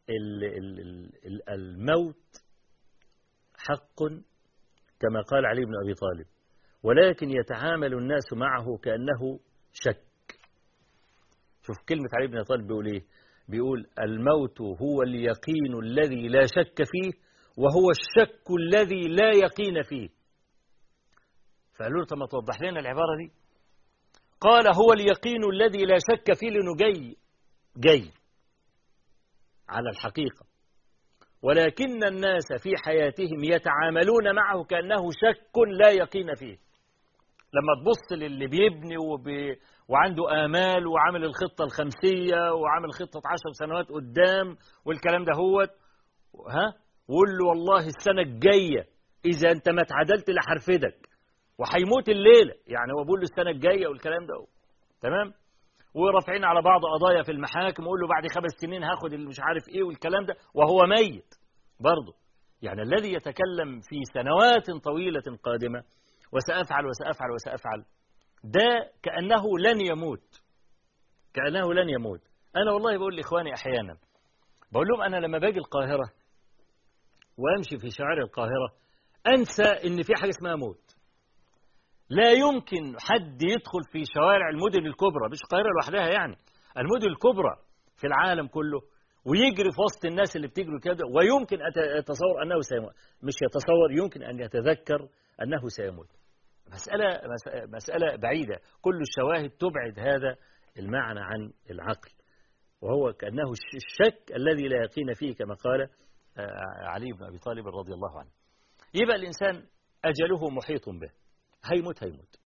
ال ال ال الموت حق كما قال علي بن أبي طالب ولكن يتعامل الناس معه كأنه شك شوف كلمة علي بن أبي طالب بيقول إيه بيقول الموت هو اليقين الذي لا شك فيه وهو الشك الذي لا يقين فيه فقالوا له طب ما توضح لنا العبارة دي قال هو اليقين الذي لا شك فيه لأنه جاي جاي على الحقيقة ولكن الناس في حياتهم يتعاملون معه كأنه شك لا يقين فيه لما تبص للي بيبني وبي وعنده آمال وعامل الخطة الخمسية وعامل خطة عشر سنوات قدام والكلام ده هو ها وقول له والله السنة الجاية إذا أنت ما اتعدلت لحرفدك وهيموت الليلة يعني هو بيقول له السنة الجاية والكلام ده هو. تمام ورافعين على بعض قضايا في المحاكم ويقول له بعد خمس سنين هاخد اللي مش عارف ايه والكلام ده وهو ميت برضه يعني الذي يتكلم في سنوات طويلة قادمة وسأفعل وسأفعل وسأفعل ده كأنه لن يموت كأنه لن يموت أنا والله بقول لإخواني أحيانا بقول لهم أنا لما باجي القاهرة وأمشي في شوارع القاهرة أنسى إن في حاجة اسمها موت لا يمكن حد يدخل في شوارع المدن الكبرى مش القاهرة لوحدها يعني المدن الكبرى في العالم كله ويجري في وسط الناس اللي بتجري كده ويمكن أتصور أنه سيموت مش يتصور يمكن أن يتذكر أنه سيموت مسألة, مسألة بعيدة كل الشواهد تبعد هذا المعنى عن العقل وهو كأنه الشك الذي لا يقين فيه كما قال علي بن أبي طالب رضي الله عنه يبقى الإنسان أجله محيط به هيموت هيموت